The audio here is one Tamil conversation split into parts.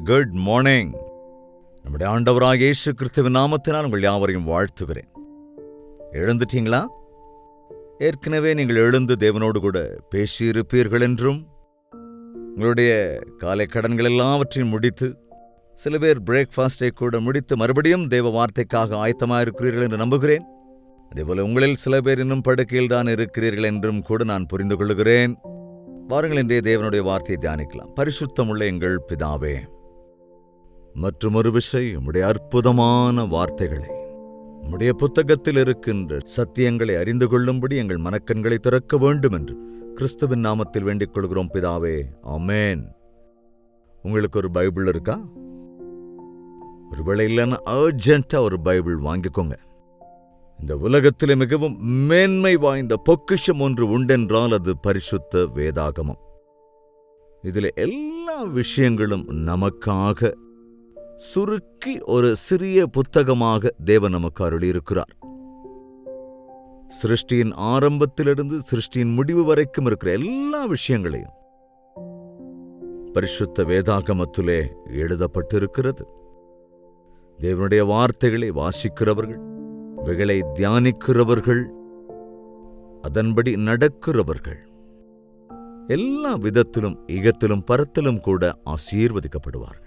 குட் மார்னிங் நம்முடைய ஆண்டவராக இயேசு கிறிஸ்துவின் நாமத்தினால் உங்கள் யாவரையும் வாழ்த்துகிறேன் எழுந்துட்டீங்களா ஏற்கனவே நீங்கள் எழுந்து தேவனோடு கூட பேசியிருப்பீர்கள் என்றும் உங்களுடைய காலை கடன்கள் எல்லாவற்றையும் முடித்து சில பேர் பிரேக்ஃபாஸ்டை கூட முடித்து மறுபடியும் தேவ வார்த்தைக்காக ஆயத்தமாக இருக்கிறீர்கள் என்று நம்புகிறேன் அதேபோல உங்களில் சில பேர் இன்னும் படுக்கையில் தான் இருக்கிறீர்கள் என்றும் கூட நான் புரிந்து கொள்கிறேன் வாருங்கள் இன்றைய தேவனுடைய வார்த்தையை தியானிக்கலாம் பரிசுத்தமுள்ள எங்கள் பிதாவே மற்றும் ஒரு விஷயம் உம்முடைய அற்புதமான வார்த்தைகளை உம்முடைய புத்தகத்தில் இருக்கின்ற சத்தியங்களை அறிந்து கொள்ளும்படி எங்கள் மனக்கண்களை திறக்க வேண்டும் என்று கிறிஸ்துவின் நாமத்தில் வேண்டிக் கொள்கிறோம் பிதாவே ஆமென் உங்களுக்கு ஒரு பைபிள் இருக்கா ஒருவேளை இல்லைன்னா அர்ஜென்ட்டா ஒரு பைபிள் வாங்கிக்கோங்க இந்த உலகத்திலே மிகவும் மேன்மை வாய்ந்த பொக்கிஷம் ஒன்று உண்டென்றால் அது பரிசுத்த வேதாகமம் இதில் எல்லா விஷயங்களும் நமக்காக சுருக்கி ஒரு சிறிய புத்தகமாக தேவன் நமக்கு அருளியிருக்கிறார் சிருஷ்டியின் ஆரம்பத்திலிருந்து சிருஷ்டியின் முடிவு வரைக்கும் இருக்கிற எல்லா விஷயங்களையும் பரிசுத்த வேதாகமத்திலே எழுதப்பட்டிருக்கிறது தேவனுடைய வார்த்தைகளை வாசிக்கிறவர்கள் இவைகளை தியானிக்கிறவர்கள் அதன்படி நடக்கிறவர்கள் எல்லா விதத்திலும் இகத்திலும் பரத்திலும் கூட ஆசீர்வதிக்கப்படுவார்கள்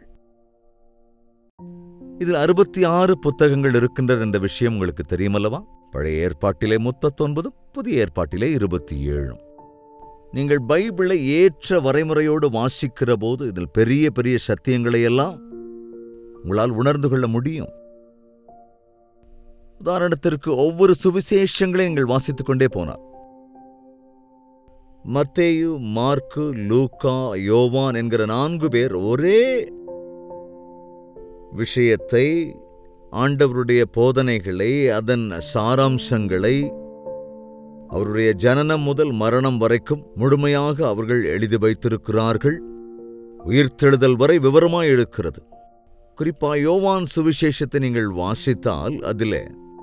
இதில் அறுபத்தி ஆறு புத்தகங்கள் இருக்கின்றன என்ற விஷயம் உங்களுக்கு தெரியுமல்லவா பழைய ஏற்பாட்டிலே முப்பத்தொன்பதும் புதிய ஏற்பாட்டிலே இருபத்தி ஏழும் நீங்கள் பைபிளை ஏற்ற வரைமுறையோடு வாசிக்கிற போது இதில் பெரிய பெரிய சத்தியங்களை எல்லாம் உங்களால் உணர்ந்து கொள்ள முடியும் உதாரணத்திற்கு ஒவ்வொரு சுவிசேஷங்களையும் நீங்கள் வாசித்துக் கொண்டே போனார் மத்தேயு மார்க்கு லூக்கா யோவான் என்கிற நான்கு பேர் ஒரே விஷயத்தை ஆண்டவருடைய போதனைகளை அதன் சாராம்சங்களை அவருடைய ஜனனம் முதல் மரணம் வரைக்கும் முழுமையாக அவர்கள் எழுதி வைத்திருக்கிறார்கள் உயிர்த்தெழுதல் வரை விவரமாய் இருக்கிறது குறிப்பா யோவான் சுவிசேஷத்தை நீங்கள் வாசித்தால் அதிலே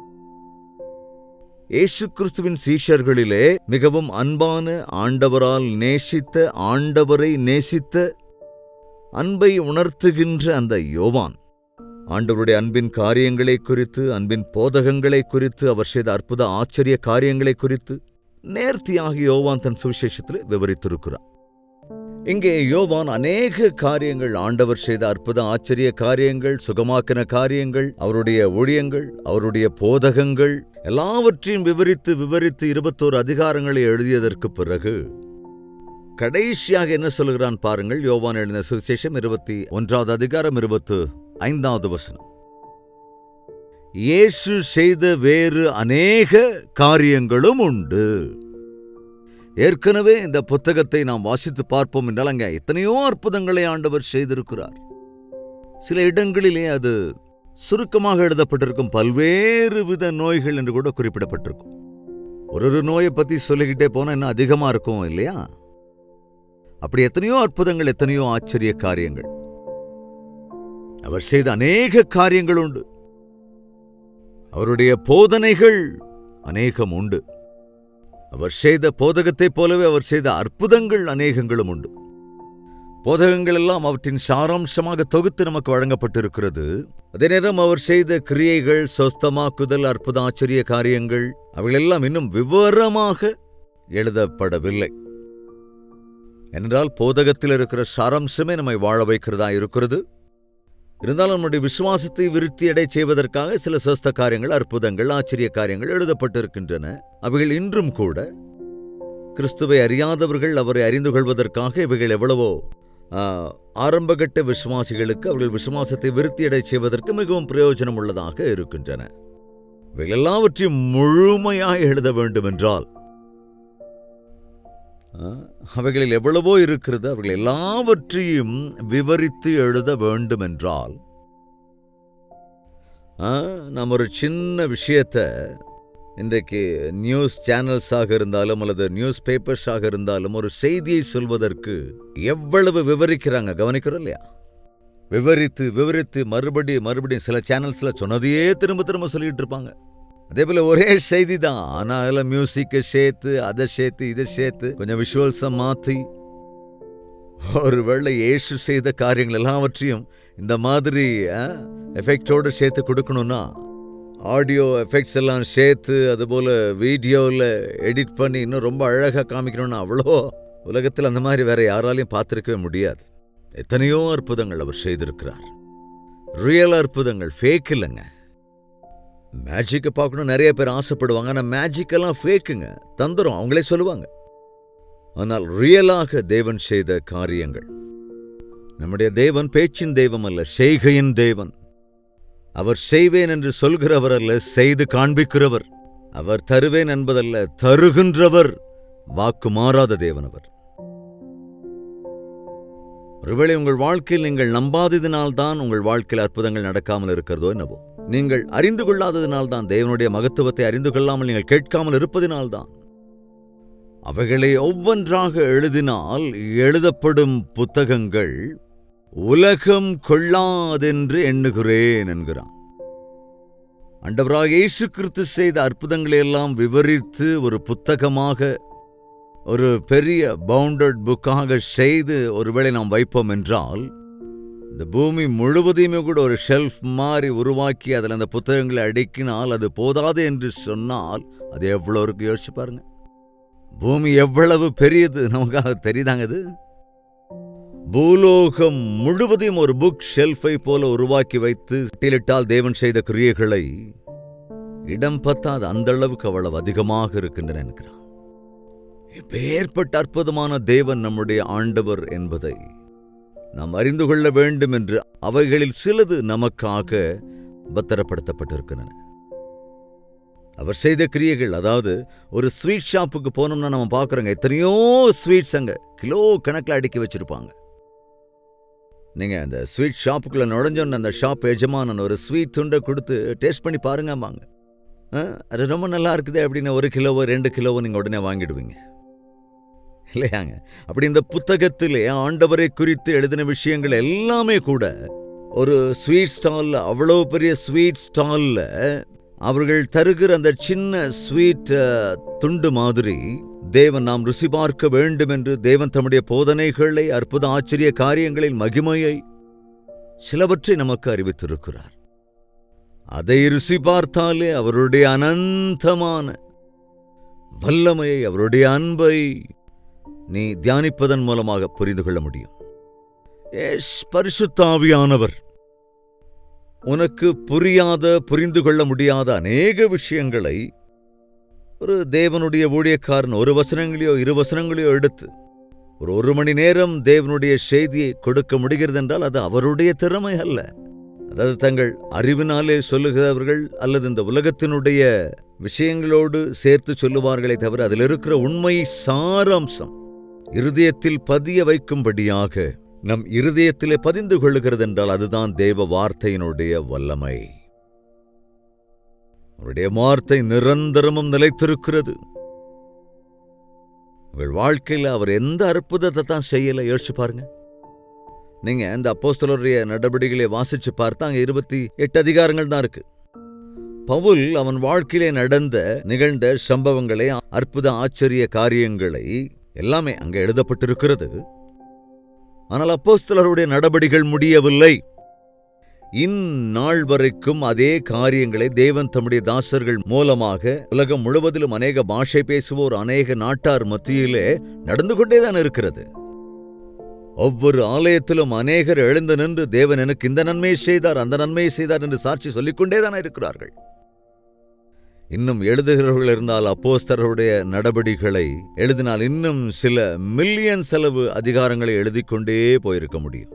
இயேசு கிறிஸ்துவின் சீஷர்களிலே மிகவும் அன்பான ஆண்டவரால் நேசித்த ஆண்டவரை நேசித்த அன்பை உணர்த்துகின்ற அந்த யோவான் ஆண்டவருடைய அன்பின் காரியங்களை குறித்து அன்பின் போதகங்களை குறித்து அவர் செய்த அற்புத ஆச்சரிய காரியங்களை குறித்து நேர்த்தியாக யோவான் தன் சுவிசேஷத்தில் விவரித்திருக்கிறார் இங்கே யோவான் அநேக காரியங்கள் ஆண்டவர் செய்த அற்புத ஆச்சரிய காரியங்கள் சுகமாக்கின காரியங்கள் அவருடைய ஊழியங்கள் அவருடைய போதகங்கள் எல்லாவற்றையும் விவரித்து விவரித்து இருபத்தோரு அதிகாரங்களை எழுதியதற்கு பிறகு கடைசியாக என்ன சொல்கிறான் பாருங்கள் யோவான் எழுதின சுவிசேஷம் இருபத்தி ஒன்றாவது அதிகாரம் இருபத்து ஐந்தாவது வசனம் இயேசு செய்த வேறு அநேக காரியங்களும் உண்டு ஏற்கனவே இந்த புத்தகத்தை நாம் வாசித்து பார்ப்போம் என்றால் அங்கே எத்தனையோ அற்புதங்களை ஆண்டவர் செய்திருக்கிறார் சில இடங்களிலே அது சுருக்கமாக எழுதப்பட்டிருக்கும் பல்வேறு வித நோய்கள் என்று கூட குறிப்பிடப்பட்டிருக்கும் ஒரு ஒரு நோயை பத்தி சொல்லிக்கிட்டே போனா இன்னும் அதிகமா இருக்கும் இல்லையா அப்படி எத்தனையோ அற்புதங்கள் எத்தனையோ ஆச்சரிய காரியங்கள் அவர் செய்த அநேக காரியங்கள் உண்டு அவருடைய போதனைகள் அநேகம் உண்டு அவர் செய்த போதகத்தைப் போலவே அவர் செய்த அற்புதங்கள் அநேகங்களும் உண்டு போதகங்கள் எல்லாம் அவற்றின் சாராம்சமாக தொகுத்து நமக்கு வழங்கப்பட்டிருக்கிறது அதே நேரம் அவர் செய்த கிரியைகள் சொஸ்தமாக்குதல் அற்புத ஆச்சரிய காரியங்கள் அவைகளெல்லாம் இன்னும் விவரமாக எழுதப்படவில்லை என்றால் போதகத்தில் இருக்கிற சாராம்சமே நம்மை வாழ வைக்கிறதா இருக்கிறது இருந்தாலும் நம்முடைய விசுவாசத்தை விருத்தியடை செய்வதற்காக சில சொஸ்த காரியங்கள் அற்புதங்கள் ஆச்சரிய காரியங்கள் எழுதப்பட்டிருக்கின்றன அவைகள் இன்றும் கூட கிறிஸ்துவை அறியாதவர்கள் அவரை அறிந்து கொள்வதற்காக இவைகள் எவ்வளவோ ஆரம்பகட்ட விசுவாசிகளுக்கு அவர்கள் விசுவாசத்தை விருத்தியடை செய்வதற்கு மிகவும் பிரயோஜனம் உள்ளதாக இருக்கின்றன இவைகள் எல்லாவற்றையும் முழுமையாக எழுத வேண்டும் என்றால் அவைகளில் எவ்வளவோ இருக்கிறது அவர்கள் எல்லாவற்றையும் விவரித்து எழுத வேண்டும் என்றால் நாம் ஒரு சின்ன விஷயத்தை இன்றைக்கு நியூஸ் சேனல்ஸாக இருந்தாலும் அல்லது நியூஸ் பேப்பர்ஸாக இருந்தாலும் ஒரு செய்தியை சொல்வதற்கு எவ்வளவு விவரிக்கிறாங்க கவனிக்கிறோம் இல்லையா விவரித்து விவரித்து மறுபடி மறுபடியும் சில சேனல்ஸில் சொன்னதையே திரும்ப திரும்ப சொல்லிட்டு இருப்பாங்க அதே போல ஒரே செய்தி தான் ஆனா அதில் மியூசிக்கை சேர்த்து அதை சேர்த்து இதை சேர்த்து கொஞ்சம் விஷுவல்ஸை மாற்றி ஒருவேளை இயேசு செய்த காரியங்கள் எல்லாவற்றையும் இந்த மாதிரி எஃபெக்டோடு சேர்த்து கொடுக்கணும்னா ஆடியோ எஃபெக்ட்ஸ் எல்லாம் சேர்த்து அதுபோல் வீடியோவில் எடிட் பண்ணி இன்னும் ரொம்ப அழகாக காமிக்கணும்னா அவ்வளோ உலகத்தில் அந்த மாதிரி வேற யாராலையும் பார்த்துருக்கவே முடியாது எத்தனையோ அற்புதங்கள் அவர் செய்திருக்கிறார் ரியல் அற்புதங்கள் ஃபேக் இல்லைங்க மேஜிக்கை பார்க்கணும் நிறைய பேர் ஆசைப்படுவாங்க ஆனால் மேஜிக் எல்லாம் ஃபேக்குங்க தந்துரும் அவங்களே சொல்லுவாங்க ஆனால் ரியலாக தேவன் செய்த காரியங்கள் நம்முடைய தேவன் பேச்சின் தெய்வம் அல்ல செய்கையின் தேவன் அவர் செய்வேன் என்று சொல்கிறவர் அல்ல செய்து காண்பிக்கிறவர் அவர் தருவேன் என்பதல்ல தருகின்றவர் வாக்கு மாறாத தேவன் அவர் ஒருவேளை உங்கள் வாழ்க்கையில் நீங்கள் நம்பாததினால்தான் உங்கள் வாழ்க்கையில் அற்புதங்கள் நடக்காமல் இருக்கிறதோ என்னவோ நீங்கள் அறிந்து கொள்ளாததினால்தான் தேவனுடைய மகத்துவத்தை அறிந்து கொள்ளாமல் நீங்கள் கேட்காமல் இருப்பதினால்தான் அவைகளை ஒவ்வொன்றாக எழுதினால் எழுதப்படும் புத்தகங்கள் உலகம் கொள்ளாதென்று எண்ணுகிறேன் என்கிறான் அண்டவராக இயேசு கிறிஸ்து செய்த அற்புதங்களை எல்லாம் விவரித்து ஒரு புத்தகமாக ஒரு பெரிய பவுண்டட் புக்காக செய்து ஒருவேளை நாம் வைப்போம் என்றால் இந்த பூமி முழுவதையுமே கூட ஒரு ஷெல்ஃப் மாதிரி உருவாக்கி அதில் அந்த புத்தகங்களை அடுக்கினால் அது போதாது என்று சொன்னால் அது எவ்வளோ இருக்கு யோசிச்சு பாருங்க பூமி எவ்வளவு பெரியது நமக்காக தெரியுதாங்க அது பூலோகம் முழுவதையும் ஒரு புக் ஷெல்ஃபை போல உருவாக்கி வைத்து பட்டியலிட்டால் தேவன் செய்த கிரியைகளை இடம் பத்தாது அந்த அளவுக்கு அவ்வளவு அதிகமாக இருக்கின்றன என்கிறான் இப்பேற்பட்ட அற்புதமான தேவன் நம்முடைய ஆண்டவர் என்பதை நாம் அறிந்து கொள்ள வேண்டும் என்று அவைகளில் சிலது நமக்காக பத்திரப்படுத்தப்பட்டிருக்கின்றன அவர் செய்த கிரியைகள் அதாவது ஒரு ஸ்வீட் ஷாப்புக்கு போனோம்னா நம்ம பார்க்குறோங்க எத்தனையோ ஸ்வீட்ஸ் அங்கே கிலோ கணக்கில் அடுக்கி வச்சிருப்பாங்க நீங்கள் அந்த ஸ்வீட் ஷாப்புக்குள்ளே நுழைஞ்சோன்னு அந்த ஷாப் எஜமானன் ஒரு ஸ்வீட் துண்டை கொடுத்து டேஸ்ட் பண்ணி பாருங்கம்பாங்க ஆ, அது ரொம்ப நல்லா இருக்குது அப்படின்னு ஒரு கிலோவோ ரெண்டு கிலோவோ நீங்கள் உடனே வாங்கிடுவீங்க இல்லையாங்க அப்படி இந்த புத்தகத்திலே ஆண்டவரை குறித்து எழுதின விஷயங்கள் எல்லாமே கூட ஒரு ஸ்வீட் ஸ்டாலில் அவ்வளோ பெரிய ஸ்வீட் ஸ்டாலில் அவர்கள் தருகிற அந்த சின்ன ஸ்வீட் அஹ், துண்டு மாதிரி தேவன் நாம் ருசி பார்க்க வேண்டும் என்று தேவன் தம்முடைய போதனைகளை அற்புத ஆச்சரிய காரியங்களின் மகிமையை சிலவற்றை நமக்கு அறிவித்திருக்கிறார் அதை ருசி பார்த்தாலே அவருடைய அனந்தமான வல்லமையை அவருடைய அன்பை நீ தியானிப்பதன் மூலமாக புரிந்து கொள்ள முடியும் எஸ் பரிசுத்தாவியானவர் உனக்கு புரியாத புரிந்து கொள்ள முடியாத அநேக விஷயங்களை ஒரு தேவனுடைய ஊழியக்காரன் ஒரு வசனங்களையோ இரு வசனங்களையோ எடுத்து ஒரு ஒரு மணி நேரம் தேவனுடைய செய்தியை கொடுக்க முடிகிறது என்றால் அது அவருடைய திறமை அல்ல அதாவது தங்கள் அறிவினாலே சொல்லுகிறவர்கள் அல்லது இந்த உலகத்தினுடைய விஷயங்களோடு சேர்த்து சொல்லுவார்களே தவிர அதில் இருக்கிற உண்மை சாராம்சம் இருதயத்தில் பதிய வைக்கும்படியாக நம் இருதயத்திலே பதிந்து கொள்ளுகிறது என்றால் அதுதான் தேவ வார்த்தையினுடைய வல்லமை அவருடைய வார்த்தை நிரந்தரமும் நிலைத்திருக்கிறது உங்கள் வாழ்க்கையில் அவர் எந்த அற்புதத்தை தான் செய்யல யோசிச்சு பாருங்க நீங்க இந்த அப்போஸ்தலருடைய நடவடிக்கைகளை வாசிச்சு பார்த்தா அங்க இருபத்தி எட்டு அதிகாரங்கள் தான் இருக்கு பவுல் அவன் வாழ்க்கையிலே நடந்த நிகழ்ந்த சம்பவங்களை அற்புத ஆச்சரிய காரியங்களை எல்லாமே அங்க எழுதப்பட்டிருக்கிறது ஆனால் அப்போஸ்தலருடைய நடபடிகள் முடியவில்லை இந்நாள் வரைக்கும் அதே காரியங்களை தேவன் தம்முடைய தாசர்கள் மூலமாக உலகம் முழுவதிலும் அநேக பாஷை பேசுவோர் அநேக நாட்டார் மத்தியிலே நடந்து கொண்டேதான் இருக்கிறது ஒவ்வொரு ஆலயத்திலும் அநேகர் எழுந்து நின்று தேவன் எனக்கு இந்த நன்மையை செய்தார் அந்த நன்மையை செய்தார் என்று சாட்சி சொல்லிக்கொண்டேதான் இருக்கிறார்கள் இன்னும் எழுதுகிறவர்கள் இருந்தால் அப்போஸ்தலருடைய நடபடிகளை எழுதினால் இன்னும் சில மில்லியன் செலவு அதிகாரங்களை எழுதிக் கொண்டே போயிருக்க முடியும்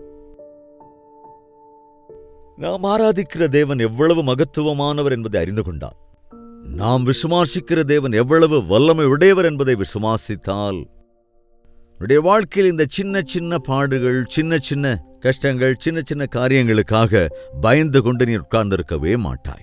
நாம் ஆராதிக்கிற தேவன் எவ்வளவு மகத்துவமானவர் என்பதை அறிந்து கொண்டால் நாம் விசுவாசிக்கிற தேவன் எவ்வளவு வல்லமை உடையவர் என்பதை விசுவாசித்தால் உன்னுடைய வாழ்க்கையில் இந்த சின்ன சின்ன பாடுகள் சின்ன சின்ன கஷ்டங்கள் சின்ன சின்ன காரியங்களுக்காக பயந்து கொண்டு நீ உட்கார்ந்திருக்கவே மாட்டாய்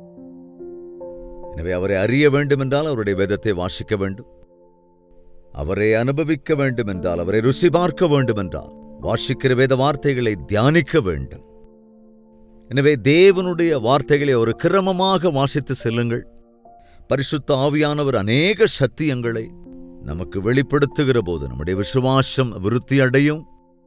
எனவே அவரை அறிய வேண்டும் என்றால் அவருடைய வேதத்தை வாசிக்க வேண்டும் அவரை அனுபவிக்க வேண்டும் என்றால் அவரை ருசி பார்க்க வேண்டும் என்றால் வாசிக்கிற வேத வார்த்தைகளை தியானிக்க வேண்டும் எனவே தேவனுடைய வார்த்தைகளை ஒரு கிரமமாக வாசித்து செல்லுங்கள் பரிசுத்த ஆவியானவர் அநேக சத்தியங்களை நமக்கு வெளிப்படுத்துகிற போது நம்முடைய விசுவாசம் விருத்தி அடையும்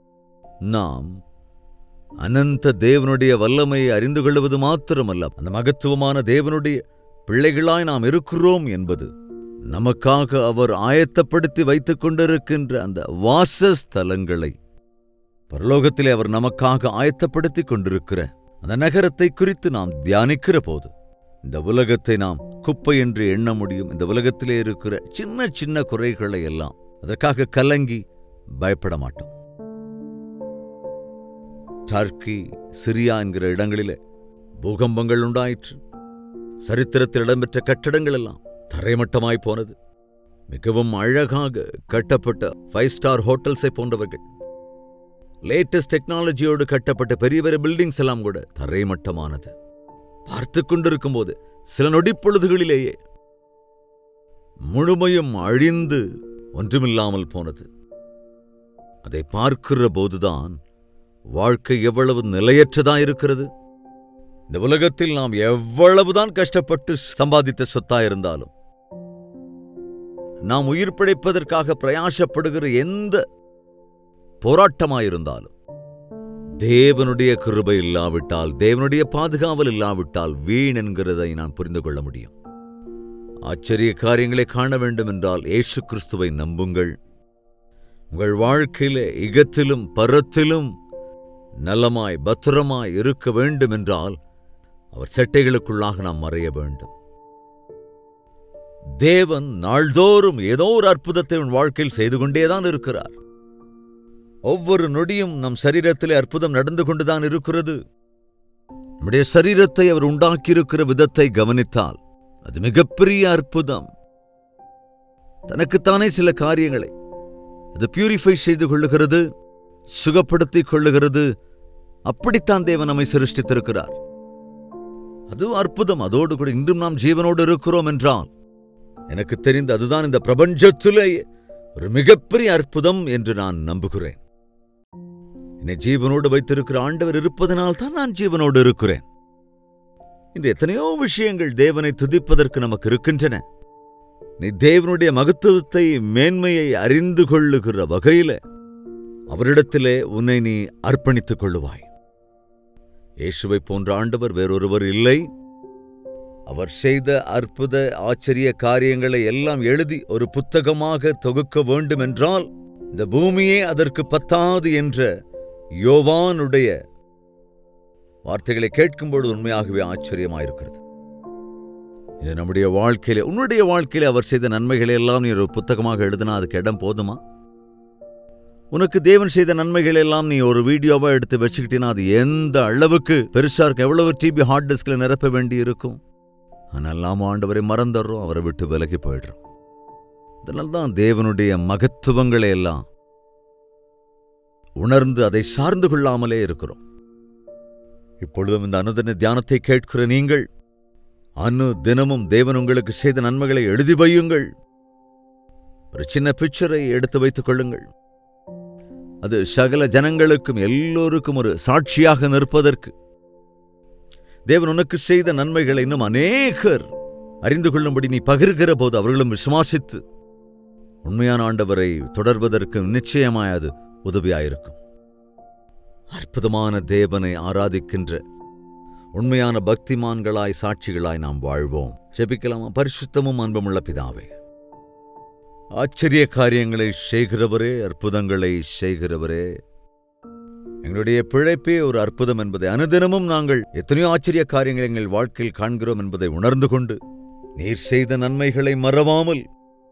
நாம் அனந்த தேவனுடைய வல்லமையை அறிந்து கொள்வது மாத்திரமல்ல அந்த மகத்துவமான தேவனுடைய பிள்ளைகளாய் நாம் இருக்கிறோம் என்பது நமக்காக அவர் ஆயத்தப்படுத்தி வைத்துக் கொண்டிருக்கின்ற அந்த வாசஸ்தலங்களை பரலோகத்திலே அவர் நமக்காக ஆயத்தப்படுத்திக் கொண்டிருக்கிற அந்த நகரத்தை குறித்து நாம் தியானிக்கிற போது இந்த உலகத்தை நாம் குப்பை என்று எண்ண முடியும் இந்த உலகத்திலே இருக்கிற சின்ன சின்ன குறைகளை எல்லாம் அதற்காக கலங்கி பயப்பட மாட்டோம் டர்க்கி சிரியா என்கிற இடங்களிலே பூகம்பங்கள் உண்டாயிற்று சரித்திரத்தில் இடம்பெற்ற கட்டடங்கள் எல்லாம் தரைமட்டமாய் போனது மிகவும் அழகாக கட்டப்பட்ட ஃபைவ் ஸ்டார் ஹோட்டல்ஸை போன்றவர்கள் லேட்டஸ்ட் டெக்னாலஜியோடு கட்டப்பட்ட பெரிய பெரிய பில்டிங்ஸ் எல்லாம் கூட தரைமட்டமானது பார்த்து கொண்டிருக்கும் போது சில நொடிப்பொழுதுகளிலேயே முழுமையும் அழிந்து ஒன்றுமில்லாமல் போனது அதை பார்க்கிற போதுதான் வாழ்க்கை எவ்வளவு நிலையற்றதா இருக்கிறது இந்த உலகத்தில் நாம் எவ்வளவுதான் கஷ்டப்பட்டு சம்பாதித்த சொத்தா இருந்தாலும் நாம் உயிர் பிழைப்பதற்காக பிரயாசப்படுகிற எந்த போராட்டமாயிருந்தாலும் தேவனுடைய கிருபை இல்லாவிட்டால் தேவனுடைய பாதுகாவல் இல்லாவிட்டால் வீண் என்கிறதை நான் புரிந்து கொள்ள முடியும் ஆச்சரிய காரியங்களை காண வேண்டும் என்றால் இயேசு கிறிஸ்துவை நம்புங்கள் உங்கள் வாழ்க்கையிலே இகத்திலும் பரத்திலும் நலமாய் பத்திரமாய் இருக்க வேண்டும் என்றால் அவர் செட்டைகளுக்குள்ளாக நாம் மறைய வேண்டும் தேவன் நாள்தோறும் ஏதோ ஒரு அற்புதத்தை உன் வாழ்க்கையில் செய்து கொண்டேதான் இருக்கிறார் ஒவ்வொரு நொடியும் நம் சரீரத்திலே அற்புதம் நடந்து கொண்டுதான் இருக்கிறது நம்முடைய சரீரத்தை அவர் உண்டாக்கியிருக்கிற விதத்தை கவனித்தால் அது மிகப்பெரிய அற்புதம் தனக்குத்தானே சில காரியங்களை அது பியூரிஃபை செய்து கொள்ளுகிறது சுகப்படுத்திக் கொள்ளுகிறது அப்படித்தான் தேவன் நம்மை சிருஷ்டித்திருக்கிறார் அது அற்புதம் அதோடு கூட இன்றும் நாம் ஜீவனோடு இருக்கிறோம் என்றால் எனக்கு தெரிந்து அதுதான் இந்த பிரபஞ்சத்திலேயே ஒரு மிகப்பெரிய அற்புதம் என்று நான் நம்புகிறேன் என்னை ஜீவனோடு வைத்திருக்கிற ஆண்டவர் இருப்பதனால் தான் நான் ஜீவனோடு இருக்கிறேன் இன்று எத்தனையோ விஷயங்கள் தேவனை துதிப்பதற்கு நமக்கு இருக்கின்றன நீ தேவனுடைய மகத்துவத்தை மேன்மையை அறிந்து கொள்ளுகிற வகையில அவரிடத்திலே உன்னை நீ அர்ப்பணித்துக் கொள்ளுவாய் இயேசுவை போன்ற ஆண்டவர் வேறொருவர் இல்லை அவர் செய்த அற்புத ஆச்சரிய காரியங்களை எல்லாம் எழுதி ஒரு புத்தகமாக தொகுக்க வேண்டுமென்றால் இந்த பூமியே அதற்கு பத்தாது என்ற யோவானுடைய வார்த்தைகளை கேட்கும்போது உண்மையாகவே ஆச்சரியமாயிருக்கிறது இது நம்முடைய வாழ்க்கையில உன்னுடைய வாழ்க்கையில அவர் செய்த நன்மைகளை எல்லாம் நீ ஒரு புத்தகமாக எழுதினா அதுக்கு இடம் போதுமா உனக்கு தேவன் செய்த நன்மைகள் எல்லாம் நீ ஒரு வீடியோவா எடுத்து வச்சுக்கிட்டீன்னா அது எந்த அளவுக்கு பெருசா இருக்கும் எவ்வளவு டிபி ஹார்ட் டிஸ்க்ல நிரப்ப வேண்டி இருக்கும் ஆனால் நாம ஆண்டவரை மறந்துடுறோம் அவரை விட்டு விலகி போயிடுறோம் இதனால்தான் தேவனுடைய மகத்துவங்களை எல்லாம் உணர்ந்து அதை சார்ந்து கொள்ளாமலே இருக்கிறோம் இப்பொழுதும் இந்த அனுதின தியானத்தை கேட்கிற நீங்கள் அனு தினமும் தேவன் உங்களுக்கு செய்த நன்மைகளை எழுதி வையுங்கள் ஒரு சின்ன பிக்சரை எடுத்து வைத்துக் கொள்ளுங்கள் அது சகல ஜனங்களுக்கும் எல்லோருக்கும் ஒரு சாட்சியாக நிற்பதற்கு தேவன் உனக்கு செய்த நன்மைகளை இன்னும் அநேகர் அறிந்து கொள்ளும்படி நீ பகிர்கிற போது அவர்களும் விசுவாசித்து உண்மையான ஆண்டவரை தொடர்வதற்கு நிச்சயமாய் அது உதவியாயிருக்கும் அற்புதமான தேவனை ஆராதிக்கின்ற உண்மையான பக்திமான்களாய் சாட்சிகளாய் நாம் வாழ்வோம் ஜெபிக்கலாமா பரிசுத்தமும் அன்புமுள்ள பிதாவே ஆச்சரிய காரியங்களை செய்கிறவரே அற்புதங்களை செய்கிறவரே எங்களுடைய பிழைப்பே ஒரு அற்புதம் என்பதை அனுதினமும் நாங்கள் எத்தனையோ ஆச்சரிய காரியங்களை எங்கள் வாழ்க்கையில் காண்கிறோம் என்பதை உணர்ந்து கொண்டு நீர் செய்த நன்மைகளை மறவாமல்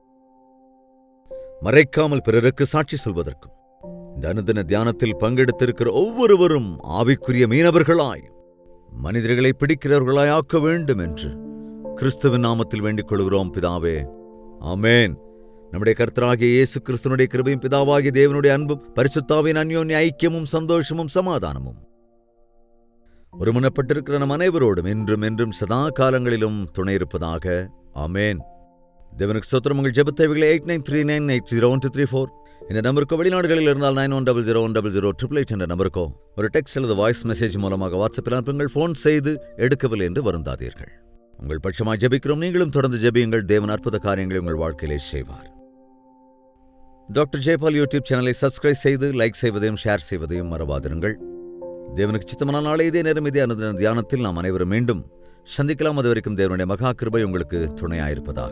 மறைக்காமல் பிறருக்கு சாட்சி சொல்வதற்கும் இந்த அனுதின தியானத்தில் பங்கெடுத்திருக்கிற ஒவ்வொருவரும் ஆவிக்குரிய மீனவர்களாய் மனிதர்களை பிடிக்கிறவர்களாய் ஆக்க வேண்டும் என்று கிறிஸ்துவின் நாமத்தில் வேண்டிக் கொள்கிறோம் பிதாவே ஆமேன் நம்முடைய கர்த்தராகிய இயேசு கிறிஸ்துனுடைய கிருபையும் பிதாவாகிய தேவனுடைய அன்பும் பரிசுத்தாவின் அந்யோன்ய ஐக்கியமும் சந்தோஷமும் சமாதானமும் ஒருமனப்பட்டிருக்கிற நம் அனைவரோடும் என்றும் என்றும் சதா காலங்களிலும் துணை இருப்பதாக ஆமேன் தேவனுக்கு ஸ்தோத்திரம் உங்கள் ஜெபத்தேவைகளை eight nine three nine eight zero one two three four இந்த நம்பருக்கோ வெளிநாடுகளில் இருந்தால் nine one double zero one double zero triple eight என்ற நம்பருக்கோ ஒரு டெக்ஸ்ட் அல்லது வாய்ஸ் மெசேஜ் மூலமாக வாட்ஸ்அப்பில் அனுப்புங்கள் ஃபோன் செய்து எடுக்கவில்லை என்று வருந்தாதீர்கள் உங்கள் பட்சமாய் ஜெபிக்கிறோம் நீங்களும் தொடர்ந்து ஜெபியுங்கள் தேவன் அற்புத காரியங்களை உங்கள் வாழ்க்கையிலே செய்வார் டாக்டர் ஜெயபால் யூடியூப் சேனலை சப்ஸ்கிரைப் செய்து லைக் செய்வதையும் ஷேர் செய்வதையும் மறவாதிருங்கள் தேவனுக்கு சித்தமான நாளை இதே நேரம் இதே அனுதின தியானத்தில் நாம் அனைவரும் மீண்டும் சந்திக்கலாம் அது வரைக்கும் தேவனுடைய மகா கிருபை உங்களுக்கு துணையாயிருப்பதாக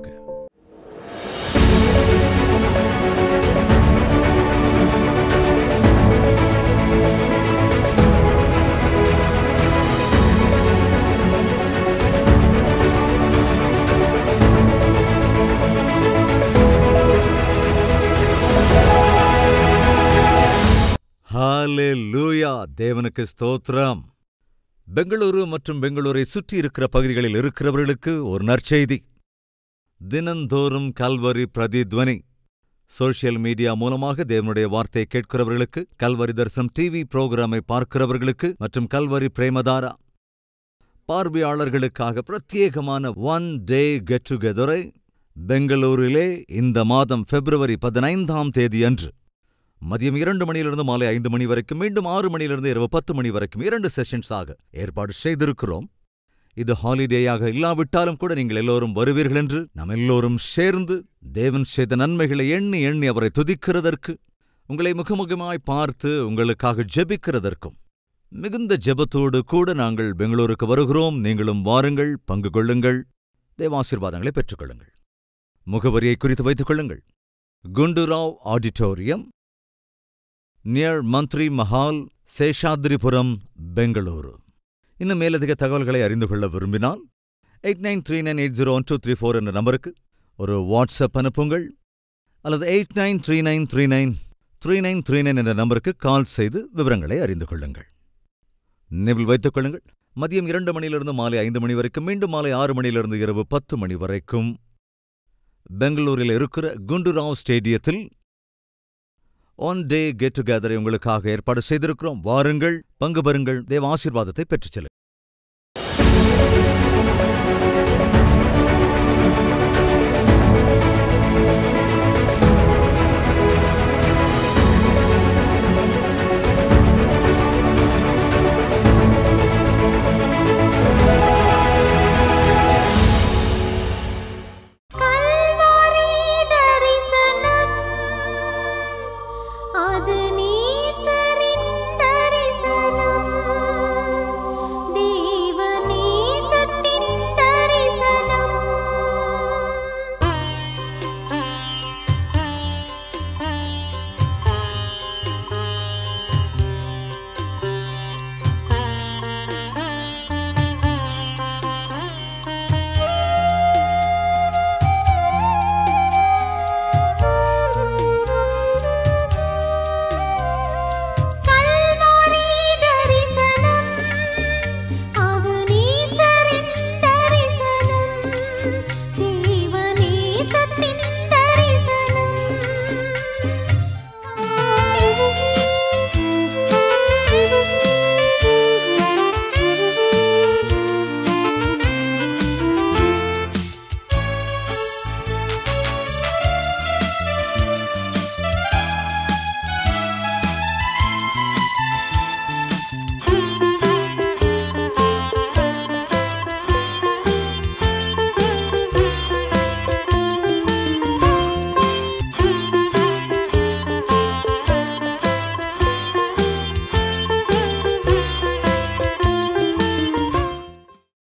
ஹalleluya தேவனுக்கு ஸ்தோத்திரம் பெங்களூரு மற்றும் பெங்களூரை சுற்றி இருக்கிற பகுதிகளில் இருக்கிறவர்களுக்கு ஒரு நற்செய்தி தினந்தோறும் கல்வரி பிரதித்வனி சோஷியல் மீடியா மூலமாக தேவனுடைய வார்த்தை கேட்கிறவர்களுக்கு கல்வரி தரிசனம் டிவி புரோகிராமை பார்க்கிறவர்களுக்கு மற்றும் கல்வரி பிரேமதாரா பார்வையாளர்களுக்காக பிரத்யேகமான ஒன் டே கெட் டுகெதரை பெங்களூரிலே இந்த மாதம் பிப்ரவரி பதினைந்தாம் தேதி அன்று மதியம் இரண்டு மணியிலிருந்து மாலை ஐந்து மணி வரைக்கும் மீண்டும் ஆறு மணியிலிருந்து இரவு பத்து மணி வரைக்கும் இரண்டு செஷன்ஸாக ஏற்பாடு செய்திருக்கிறோம் இது ஹாலிடேயாக இல்லாவிட்டாலும் கூட நீங்கள் எல்லோரும் வருவீர்கள் என்று நாம் எல்லோரும் சேர்ந்து தேவன் செய்த நன்மைகளை எண்ணி எண்ணி அவரை துதிக்கிறதற்கு உங்களை முகமுகமாய் பார்த்து உங்களுக்காக ஜெபிக்கிறதற்கும் மிகுந்த ஜெபத்தோடு கூட நாங்கள் பெங்களூருக்கு வருகிறோம் நீங்களும் வாருங்கள் பங்கு கொள்ளுங்கள் தேவாசீர்வாதங்களை பெற்றுக்கொள்ளுங்கள் முகவரியை குறித்து வைத்துக் கொள்ளுங்கள் குண்டுராவ் ஆடிட்டோரியம் நியர் மந்த்ரி மஹால் சேஷாத்ரிபுரம் பெங்களூரு இன்னும் மேலதிக தகவல்களை அறிந்து கொள்ள விரும்பினால் eight nine three nine eight zero one two three four என்ற நம்பருக்கு ஒரு வாட்ஸ்அப் அனுப்புங்கள் அல்லது eight nine three nine three nine three nine three nine என்ற நம்பருக்கு கால் செய்து விவரங்களை அறிந்து கொள்ளுங்கள் நினைவில் வைத்துக் கொள்ளுங்கள் மதியம் இரண்டு மணியிலிருந்து மாலை ஐந்து மணி வரைக்கும் மீண்டும் மாலை ஆறு மணியிலிருந்து இரவு பத்து மணி வரைக்கும் பெங்களூரில் இருக்கிற குண்டுராவ் ஸ்டேடியத்தில் ஒன் டே கெட் டுகெதரை உங்களுக்காக ஏற்பாடு செய்திருக்கிறோம் வாருங்கள் பங்கு பெறுங்கள் தேவ ஆசீர்வாதத்தை பெற்றுச் செல்லுங்கள்